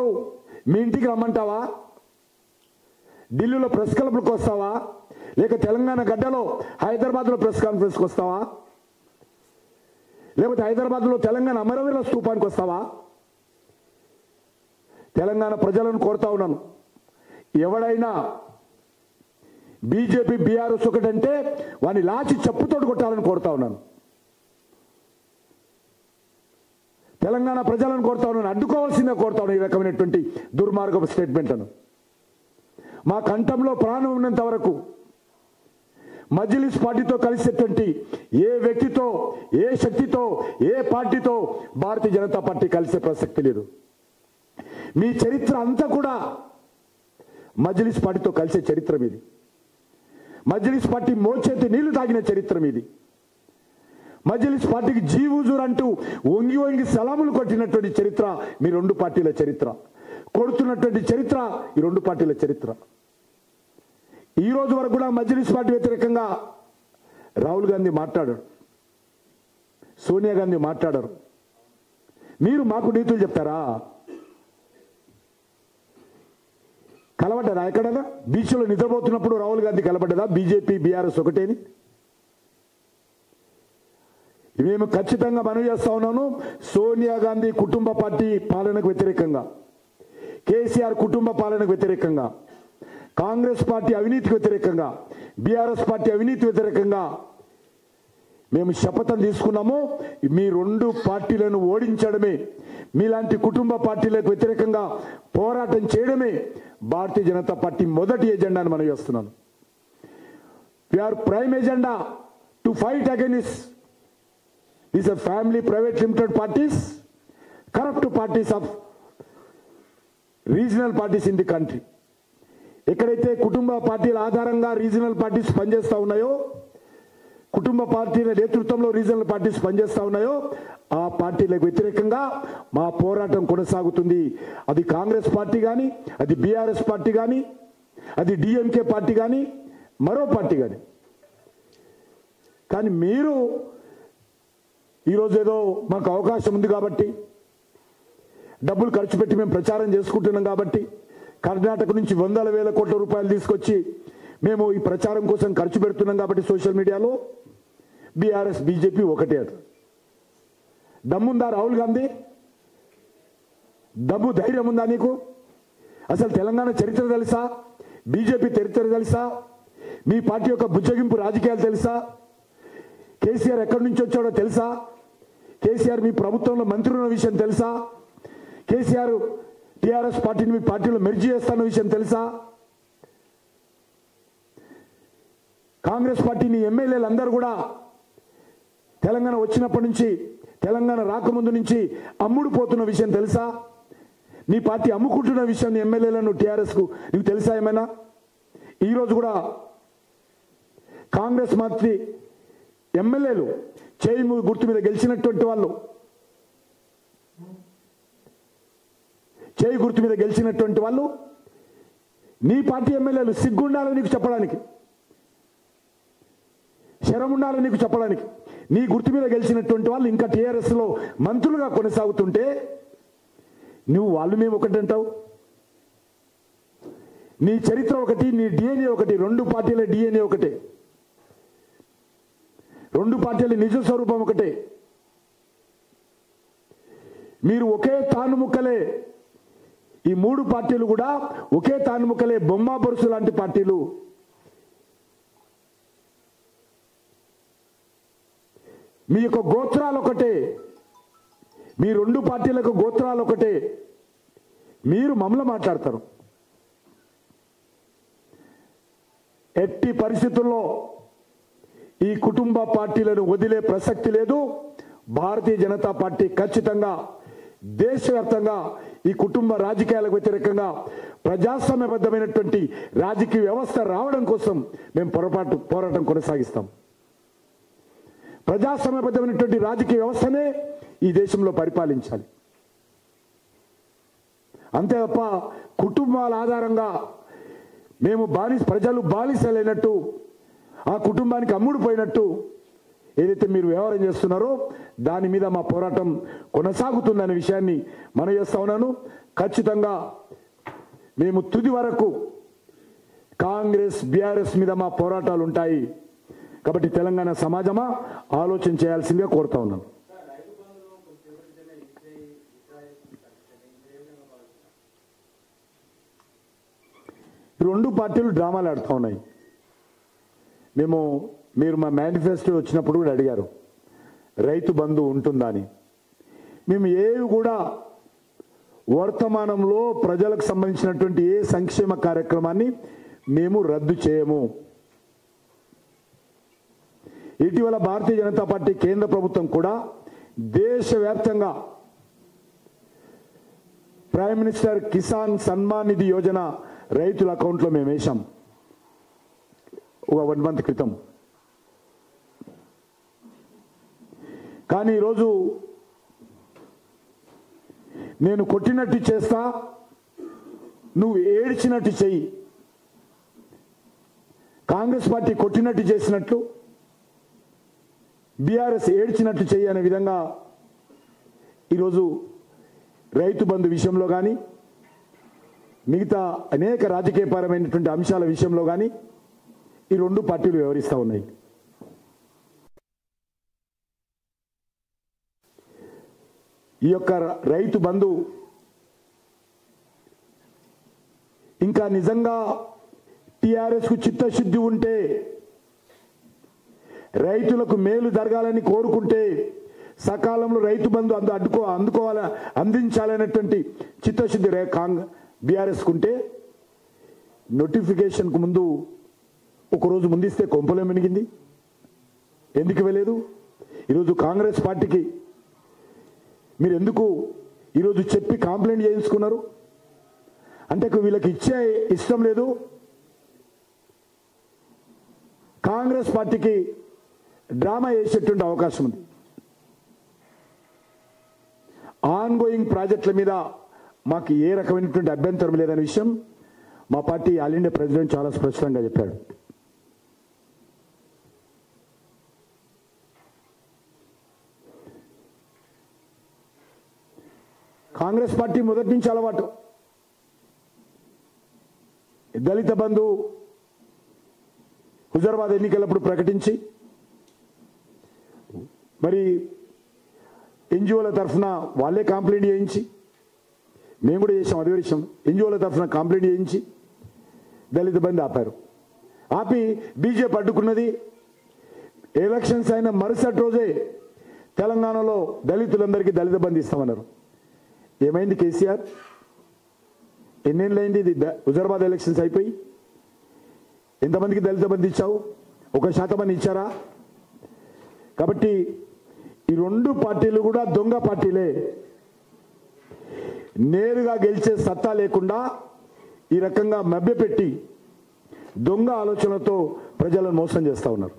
మీ ఇంటికి రమ్మంటావా ఢిల్లీలో ప్రెస్ క్లబ్లకు వస్తావా లేక తెలంగాణ గడ్డలో హైదరాబాద్లో ప్రెస్ కాన్ఫరెన్స్కి వస్తావా లేకపోతే హైదరాబాద్లో తెలంగాణ అమరవీరుల స్తూపానికి వస్తావా తెలంగాణ ప్రజలను కోరుతా ఉన్నాను ఎవడైనా బీజేపీ బీఆర్ఎస్ ఒకటంటే వాని లాచి చెప్పుతోడు కొట్టాలని కోరుతా ఉన్నాను తెలంగాణ ప్రజలను కోరుతా ఉన్నాను అడ్డుకోవాల్సిందే కోరుతా ఉన్నాను ఈ రకమైనటువంటి దుర్మార్గపు స్టేట్మెంట్లను మా కంఠంలో ప్రాణం ఉన్నంత వరకు మజ్లిస్ పార్టీతో కలిసేటువంటి ఏ వ్యక్తితో ఏ శక్తితో ఏ పార్టీతో భారతీయ జనతా పార్టీ కలిసే ప్రసక్తి లేదు మీ చరిత్ర అంతా కూడా మజ్లిస్ పార్టీతో కలిసే చరిత్ర మీది మజ్లిస్ పార్టీ మోచేతి నీళ్లు తాగిన చరిత్ర మీది మజ్లిస్ పార్టీకి జీవుజూర్ అంటూ వంగి వంగి సలాములు కొట్టినటువంటి చరిత్ర మీ రెండు పార్టీల చరిత్ర కొడుతున్నటువంటి చరిత్ర ఈ రెండు పార్టీల చరిత్ర ఈ రోజు వరకు కూడా మజ్లిస్ పార్టీ వ్యతిరేకంగా రాహుల్ గాంధీ మాట్లాడారు సోనియా గాంధీ మాట్లాడారు మీరు మాకు నీతులు చెప్తారా కలబడ్డదా ఎక్కడన్నా బీచ్లో నిద్రపోతున్నప్పుడు రాహుల్ గాంధీ కలబడ్డదా బీజేపీ బీఆర్ఎస్ ఒకటేని మేము ఖచ్చితంగా మనవి చేస్తా ఉన్నాను సోనియా గాంధీ కుటుంబ పార్టీ పాలనకు వ్యతిరేకంగా కేసీఆర్ కుటుంబ పాలనకు వ్యతిరేకంగా కాంగ్రెస్ పార్టీ అవినీతికి వ్యతిరేకంగా బీఆర్ఎస్ పార్టీ అవినీతి వ్యతిరేకంగా మేము శపథం తీసుకున్నాము మీ రెండు పార్టీలను ఓడించడమే మీలాంటి కుటుంబ పార్టీలకు వ్యతిరేకంగా పోరాటం చేయడమే భారతీయ జనతా పార్టీ మొదటి ఎజెండాని మనం చేస్తున్నాను our prime agenda to fight against these are family private limited parties corrupt parties of regional parties in the country ఎక్కడైతే కుటుంబ పార్టీల ఆధారంగా రీజనల్ పార్టీస్ పనిచేస్తూ ఉన్నాయో కుటుంబ పార్టీల నేతృత్వంలో రీజనల్ పార్టీస్ పనిచేస్తూ ఉన్నాయో ఆ పార్టీలకు వ్యతిరేకంగా మా పోరాటం కొనసాగుతుంది అది కాంగ్రెస్ పార్టీ కానీ అది బీఆర్ఎస్ పార్టీ కానీ అది డిఎంకే పార్టీ కానీ మరో పార్టీ కానీ కానీ మీరు ఈరోజు ఏదో మాకు అవకాశం ఉంది కాబట్టి డబ్బులు ఖర్చు పెట్టి మేము ప్రచారం చేసుకుంటున్నాం కాబట్టి కర్ణాటక నుంచి వందల వేల కోట్ల రూపాయలు తీసుకొచ్చి మేము ఈ ప్రచారం కోసం ఖర్చు పెడుతున్నాం కాబట్టి సోషల్ మీడియాలో బీఆర్ఎస్ బీజేపీ ఒకటే అది దమ్ముందా రాహుల్ గాంధీ దమ్ము ధైర్యం ఉందా నీకు అసలు తెలంగాణ చరిత్ర తెలుసా బీజేపీ చరిత్ర తెలుసా మీ పార్టీ యొక్క బుజ్జగింపు రాజకీయాలు తెలుసా కేసీఆర్ ఎక్కడి నుంచి వచ్చాడో తెలుసా కేసీఆర్ మీ ప్రభుత్వంలో మంత్రి ఉన్న విషయం తెలుసా కేసీఆర్ టీఆర్ఎస్ పార్టీని మీ పార్టీలో మెర్జీ చేస్తున్న విషయం తెలుసా కాంగ్రెస్ పార్టీని ఎమ్మెల్యేలు అందరూ కూడా తెలంగాణ వచ్చినప్పటి నుంచి తెలంగాణ రాకముందు నుంచి అమ్ముడు పోతున్న విషయం తెలుసా నీ పార్టీ అమ్ముకుంటున్న విషయం నీ ఎమ్మెల్యేలను టీఆర్ఎస్కు నీకు తెలుసా ఏమైనా ఈరోజు కూడా కాంగ్రెస్ మంత్రి ఎమ్మెల్యేలు చేయి ము- గుర్తు మీద గెలిచినటువంటి వాళ్ళు చేయి గుర్తు మీద గెలిచినటువంటి వాళ్ళు నీ పార్టీ ఎమ్మెల్యేలు సిగ్గుండాలని నీకు చెప్పడానికి శరం ఉండాలని నీకు చెప్పడానికి నీ గుర్తు మీద గెలిచినటువంటి వాళ్ళు ఇంకా టీఆర్ఎస్ లో మంత్రులుగా కొనసాగుతుంటే నువ్వు వాళ్ళు మేము ఒకటి అంటావు నీ చరిత్ర ఒకటి నీ డిఎన్ఏ ఒకటి రెండు పార్టీల డిఎన్ఏ ఒకటే రెండు పార్టీల నిజ స్వరూపం ఒకటే మీరు ఒకే తాను ముక్కలే ఈ మూడు పార్టీలు కూడా ఒకే తాను ముక్కలే బొమ్మ బొరుసు లాంటి పార్టీలు మీ యొక్క గోత్రాలు ఒకటే మీ రెండు పార్టీలకు గోత్రాలు ఒకటే మీరు మమ్మల్ని మాట్లాడతారు ఎట్టి పరిస్థితుల్లో ఈ కుటుంబ పార్టీలను వదిలే ప్రసక్తి లేదు భారతీయ జనతా పార్టీ ఖచ్చితంగా దేశవ్యాప్తంగా ఈ కుటుంబ రాజకీయాలకు వ్యతిరేకంగా ప్రజాస్వామ్యబద్ధమైనటువంటి రాజకీయ వ్యవస్థ రావడం కోసం మేము పొరపాటు పోరాటం కొనసాగిస్తాం ప్రజాస్వామ్యబద్ధమైనటువంటి రాజకీయ వ్యవస్థనే ఈ దేశంలో పరిపాలించాలి అంతే తప్ప కుటుంబాల ఆధారంగా మేము బానిస ప్రజలు బానిసలైనట్టు ఆ కుటుంబానికి అమ్ముడు పోయినట్టు ఏదైతే మీరు వ్యవహారం చేస్తున్నారో దాని మీద మా పోరాటం కొనసాగుతుందనే విషయాన్ని మనం చేస్తా ఉన్నాను ఖచ్చితంగా మేము తుది వరకు కాంగ్రెస్ బీఆర్ఎస్ మీద మా పోరాటాలు ఉంటాయి కాబట్టి తెలంగాణ సమాజమా ఆలోచన చేయాల్సిందిగా కోరుతా ఉన్నాను ఈ రెండు పార్టీలు డ్రామాలు ఆడుతూ ఉన్నాయి మేము మీరు మా మేనిఫెస్టో వచ్చినప్పుడు కూడా అడిగారు రైతు బంధు ఉంటుందా అని మేము ఏవి కూడా వర్తమానంలో ప్రజలకు సంబంధించినటువంటి ఏ సంక్షేమ కార్యక్రమాన్ని మేము రద్దు చేయము ఇటీవల భారతీయ జనతా పార్టీ కేంద్ర ప్రభుత్వం కూడా దేశవ్యాప్తంగా ప్రైమ్ మినిస్టర్ కిసాన్ సన్మాన్ నిధి యోజన రైతుల అకౌంట్లో మేము వేశాం ఒక వన్ మంత్ క్రితం కానీ ఈరోజు నేను కొట్టినట్టు చేస్తా నువ్వు ఏడ్చినట్టు చెయ్యి కాంగ్రెస్ పార్టీ కొట్టినట్టు చేసినట్లు బీఆర్ఎస్ ఏడ్చినట్టు చెయ్యి అనే విధంగా ఈరోజు రైతు బంధు విషయంలో కానీ మిగతా అనేక రాజకీయపరమైనటువంటి అంశాల విషయంలో కానీ ఈ రెండు పార్టీలు వ్యవహరిస్తూ ఉన్నాయి ఈ యొక్క రైతు బంధు ఇంకా నిజంగా టిఆర్ఎస్ కు చిత్తశుద్ధి ఉంటే రైతులకు మేలు జరగాలని కోరుకుంటే సకాలంలో రైతు బంధు అందు అడ్డుకో అందుకోవాల అందించాలనేటువంటి చిత్తశుద్ధి రే కాంగ్ బీఆర్ఎస్ కుంటే నోటిఫికేషన్కు ముందు ఒకరోజు ముందిస్తే కొంపలే మినిగింది ఎందుకు ఇవ్వలేదు ఈరోజు కాంగ్రెస్ పార్టీకి మీరు ఎందుకు ఈరోజు చెప్పి కంప్లైంట్ చేయించుకున్నారు అంటే వీళ్ళకి ఇచ్చే ఇష్టం లేదు కాంగ్రెస్ పార్టీకి డ్రామా వేసేటువంటి అవకాశం ఉంది ఆన్ గోయింగ్ ప్రాజెక్టుల మీద మాకు ఏ రకమైనటువంటి అభ్యంతరం లేదనే విషయం మా పార్టీ ఆల్ ఇండియా ప్రెసిడెంట్ చాలా స్పష్టంగా చెప్పాడు కాంగ్రెస్ పార్టీ మొదటి నుంచి అలవాటు దళిత బంధు హుజరాబాద్ ఎన్నికలప్పుడు ప్రకటించి మరి ఎన్జిఓల తరఫున వాళ్ళే కంప్లైంట్ చేయించి మేము కూడా చేసాం అదే విషయం ఎన్జిఓల తరఫున కంప్లైంట్ చేయించి దళిత బంధు ఆపారు ఆపి బీజేపీ అడ్డుకున్నది ఎలక్షన్స్ అయిన మరుసటి రోజే తెలంగాణలో దళితులందరికీ దళిత బంధు ఇస్తామన్నారు ఏమైంది కేసీఆర్ ఎన్నేళ్ళైంది ఇది ద- హుజరాబాద్ ఎలక్షన్స్ అయిపోయి ఎంతమందికి దళిత బంధు ఇచ్చావు ఒక శాతం మంది ఇచ్చారా కాబట్టి ఈ రెండు పార్టీలు కూడా దొంగ పార్టీలే నేరుగా గెలిచే సత్తా లేకుండా ఈ రకంగా మభ్యపెట్టి దొంగ ఆలోచనలతో ప్రజలను మోసం చేస్తా ఉన్నారు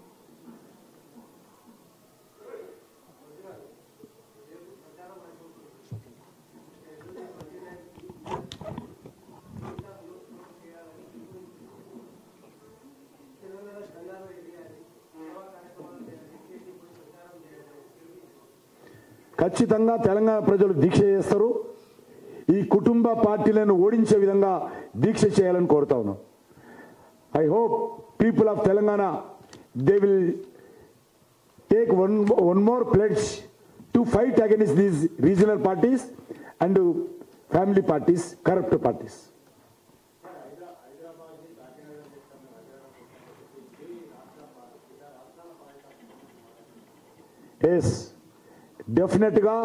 ఖచ్చితంగా తెలంగాణ ప్రజలు దీక్ష చేస్తారు ఈ కుటుంబ పార్టీలను ఓడించే విధంగా దీక్ష చేయాలని కోరుతా ఉన్నాం I hope people of Telangana they will take one one more pledge to fight against these regional parties and family parties corrupt parties yes డెఫినెట్గా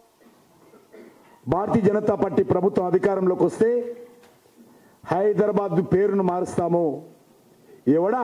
భారతీయ జనతా పార్టీ ప్రభుత్వం అధికారంలోకి వస్తే హైదరాబాద్ పేరును మారుస్తాము ఎవడా